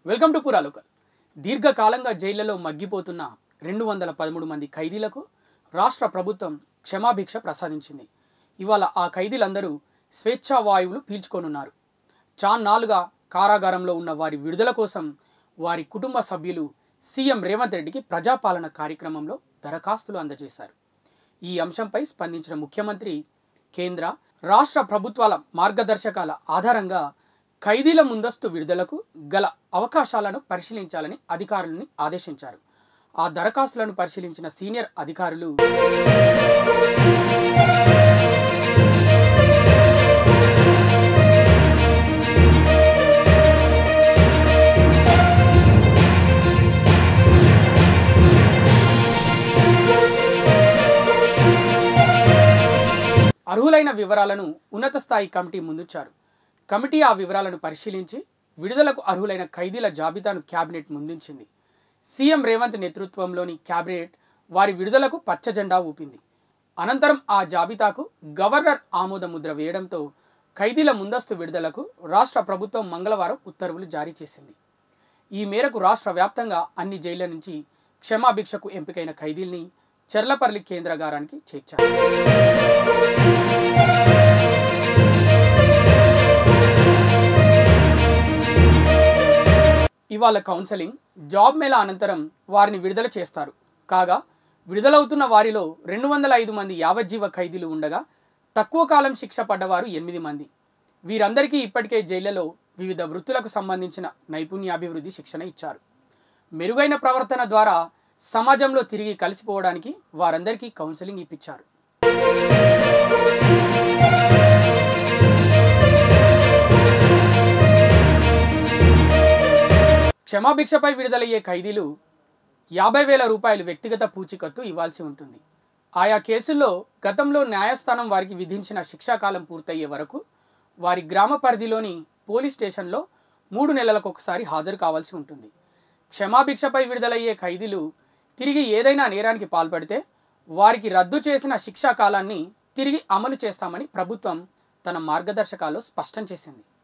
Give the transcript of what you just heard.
welcome to పురాలోకల్ దీర్ఘకాలంగా జైళ్లలో మగ్గిపోతున్న రెండు వందల పదమూడు మంది ఖైదీలకు రాష్ట్ర ప్రభుత్వం క్షమాభిక్ష ప్రసాదించింది ఇవాళ ఆ ఖైదీలందరూ స్వేచ్ఛా వాయువులు పీల్చుకోనున్నారు చాన్నాళ్లుగా కారాగారంలో ఉన్న వారి విడుదల కోసం వారి కుటుంబ సభ్యులు సీఎం రేవంత్ రెడ్డికి ప్రజాపాలన కార్యక్రమంలో దరఖాస్తులు అందజేశారు ఈ అంశంపై స్పందించిన ముఖ్యమంత్రి కేంద్ర రాష్ట్ర ప్రభుత్వాల మార్గదర్శకాల ఆధారంగా ఖైదీల ముందస్తు విడుదలకు గల అవకాశాలను పరిశీలించాలని అధికారులని ఆదేశించారు ఆ దరఖాస్తులను పరిశీలించిన సీనియర్ అధికారులు అర్హులైన వివరాలను ఉన్నత స్థాయి కమిటీ ముందుంచారు కమిటీ ఆ వివరాలను పరిశీలించి విడుదలకు అర్హులైన ఖైదీల జాబితాను కేబినెట్ ముందుంచింది సీఎం రేవంత్ నేతృత్వంలోని కేబినెట్ వారి విడుదలకు పచ్చ జెండా ఊపింది అనంతరం ఆ జాబితాకు గవర్నర్ ఆమోద ముద్ర వేయడంతో ఖైదీల ముందస్తు విడుదలకు రాష్ట్ర ప్రభుత్వం మంగళవారం ఉత్తర్వులు జారీ చేసింది ఈ మేరకు రాష్ట్ర వ్యాప్తంగా అన్ని జైళ్ల నుంచి క్షమాభిక్షకు ఎంపికైన ఖైదీల్ని చెర్లపల్లి కేంద్రాగారానికి చేర్చారు ఇవాళ కౌన్సెలింగ్ జాబ్ మేళా అనంతరం వారిని విడుదల చేస్తారు కాగా విడుదలవుతున్న వారిలో రెండు వందల ఐదు మంది యావజ్జీవ ఖైదీలు ఉండగా తక్కువ కాలం శిక్ష పడ్డవారు ఎనిమిది మంది వీరందరికీ ఇప్పటికే జైళ్లలో వివిధ వృత్తులకు సంబంధించిన నైపుణ్యాభివృద్ధి శిక్షణ ఇచ్చారు మెరుగైన ప్రవర్తన ద్వారా సమాజంలో తిరిగి కలిసిపోవడానికి వారందరికీ కౌన్సెలింగ్ ఇప్పించారు క్షమాభిక్షపై విడుదలయ్యే ఖైదీలు యాభై వేల రూపాయలు వ్యక్తిగత పూచికత్తు ఇవ్వాల్సి ఉంటుంది ఆయా కేసుల్లో గతంలో న్యాయస్థానం వారికి విధించిన శిక్షాకాలం పూర్తయ్యే వరకు వారి గ్రామ పరిధిలోని పోలీస్ స్టేషన్లో మూడు నెలలకు ఒకసారి హాజరు కావాల్సి ఉంటుంది క్షమాభిక్షపై విడుదలయ్యే ఖైదీలు తిరిగి ఏదైనా నేరానికి పాల్పడితే వారికి రద్దు చేసిన శిక్షా కాలాన్ని తిరిగి అమలు చేస్తామని ప్రభుత్వం తన మార్గదర్శకాల్లో స్పష్టం చేసింది